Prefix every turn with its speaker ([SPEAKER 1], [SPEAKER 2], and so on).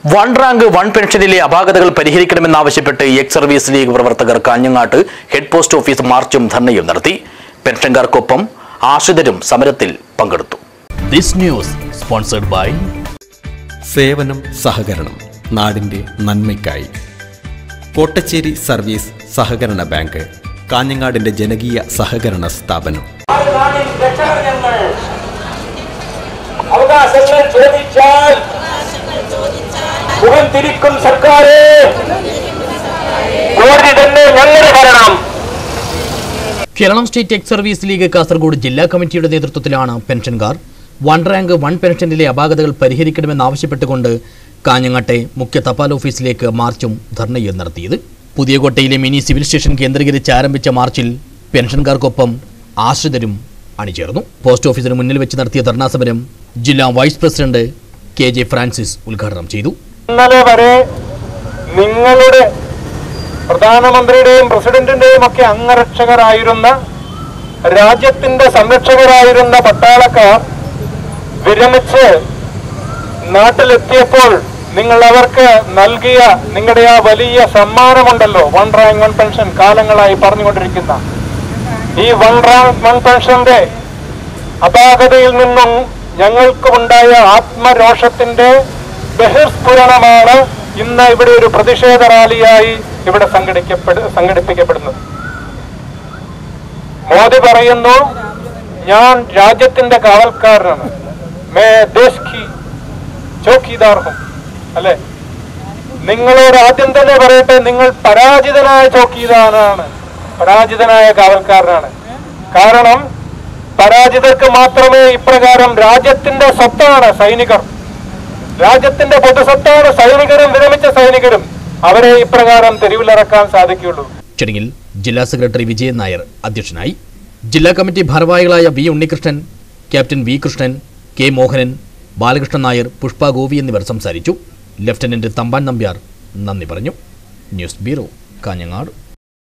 [SPEAKER 1] one rank one പെൻഷനിലെ അപാകതകൾ പരിഹരിക്കണമെന്നാവശ്യപ്പെട്ട് X service league പ്രവർത്തകർ കാഞ്ഞങ്ങാട്ട് ഹെഡ് പോസ്റ്റ് ഓഫീസ് മാർച്ചും ധർണയും നടത്തി പെൻഷൻകാർക്കൊപ്പം ആശ്രിതരും സമരത്തിൽ പങ്കെടുത്തു ദിസ് ന്യൂസ് സ്പോൺസർഡ് ബൈ
[SPEAKER 2] സേവനം സഹകരണം നാടിൻ്റെ നന്മയ്ക്കായി കോട്ടച്ചേരി സർവീസ് സഹകരണ ബാങ്ക് കാഞ്ഞങ്ങാടിൻ്റെ ജനകീയ സഹകരണ സ്ഥാപനം
[SPEAKER 3] നാടിൻ രക്ഷകർ ഞങ്ങൾ അവകാശങ്ങൾ ചോദിച്ചാൽ മുഖം തിരിക്കും സർക്കാരെ കോടതി തന്നെ ഞങ്ങളുടെ ഭരണം
[SPEAKER 1] Keralam state ex service league Kasaragod ജില്ലാ കമ്മിറ്റിയുടെ നേതൃത്വത്തിലാണ് പെൻഷൻകാർ വൺ റാങ്ക് വൺ പെൻഷനിലെ അപാകതകൾ പരിഹരിക്കണമെന്നാവശ്യപ്പെട്ടുകൊണ്ട് കാഞ്ഞങ്ങാട്ടെ മുഖ്യ തപാൽ ഓഫീസിലേക്ക് മാർച്ചും ധർണയും നടത്തിയത് പുതിയകോട്ടയിലെ മിനി സിവിൽ സ്റ്റേഷൻ കേന്ദ്രീകരിച്ച് ആരംഭിച്ച മാർച്ചിൽ പെൻഷൻകാർക്കൊപ്പം ആശ്രിതരും അണിചേർന്നു പോസ്റ്റ് ഓഫീസിന് മുന്നിൽ വെച്ച് നടത്തിയ ധർണാ സമരം ജില്ലാ vice president K J Francis ഉദ്ഘാടനം ചെയ്തു
[SPEAKER 3] ഇന്നലെ വരെ നിങ്ങളുടെ പ്രധാനമന്ത്രിയുടെയും പ്രസിഡന്റിന്റെയും ഒക്കെ അംഗരക്ഷകരായിരുന്ന രാജ്യത്തിന്റെ സംരക്ഷകരായിരുന്ന പട്ടാളക്കാർ വിരമിച്ച് നാട്ടിലെത്തിയപ്പോൾ നിങ്ങൾ അവർക്ക് നൽകിയ നിങ്ങളുടെ ആ വലിയ സമ്മാനമുണ്ടല്ലോ വൺ റാങ്ക് വൺ പെൻഷൻ കാലങ്ങളായി പറഞ്ഞുകൊണ്ടിരിക്കുന്ന ഈ വൺ റാങ്ക് വൺ പെൻഷന്റെ അപാകതയിൽ നിന്നും ഞങ്ങൾക്കുണ്ടായ ആത്മരോഷത്തിന്റെ ബഹിർസ്ഫുരണമാണ് ഇന്ന് ഇവിടെ ഒരു പ്രതിഷേധ റാലിയായി ഇവിടെ സംഘടിക്കപ്പെടു സംഘടിപ്പിക്കപ്പെടുന്നത് മോദി പറയുന്നു ഞാൻ രാജ്യത്തിന്റെ കാവൽക്കാരനാണ് മേ ദേശ് കി ചോക്കിദാർ ഹും അല്ലെ നിങ്ങളോട് ആദ്യം തന്നെ പറയട്ടെ നിങ്ങൾ പരാജിതനായ ചോക്കിദാറാണ് പരാജിതനായ കാവൽക്കാരനാണ് കാരണം പരാജിതർക്ക് മാത്രമേ ഇപ്രകാരം രാജ്യത്തിന്റെ സ്വത്താണ് സൈനികർ രാജ്യത്തിന്റെ പൊതുസ്വത്താണ് സൈനികരും വിരമിച്ച സൈനികരും അവരെ ഇപ്രകാരം തെരുവിലിറക്കാൻ സാധിക്കുകയുള്ളൂ
[SPEAKER 1] ചടങ്ങിൽ ജില്ലാ സെക്രട്ടറി വിജയൻ നായർ അധ്യക്ഷനായി ജില്ലാ കമ്മിറ്റി ഭാരവാഹികളായ V Unnikrishnan captain V Krishnan K Mohanan Balakrishnan Nair Pushpa Gopi എന്നിവർ സംസാരിച്ചു ലഫ്റ്റനന്റ് തമ്പാൻ നമ്പ്യാർ നന്ദി പറഞ്ഞു ന്യൂസ് ബ്യൂറോ കാഞ്ഞങ്ങാട്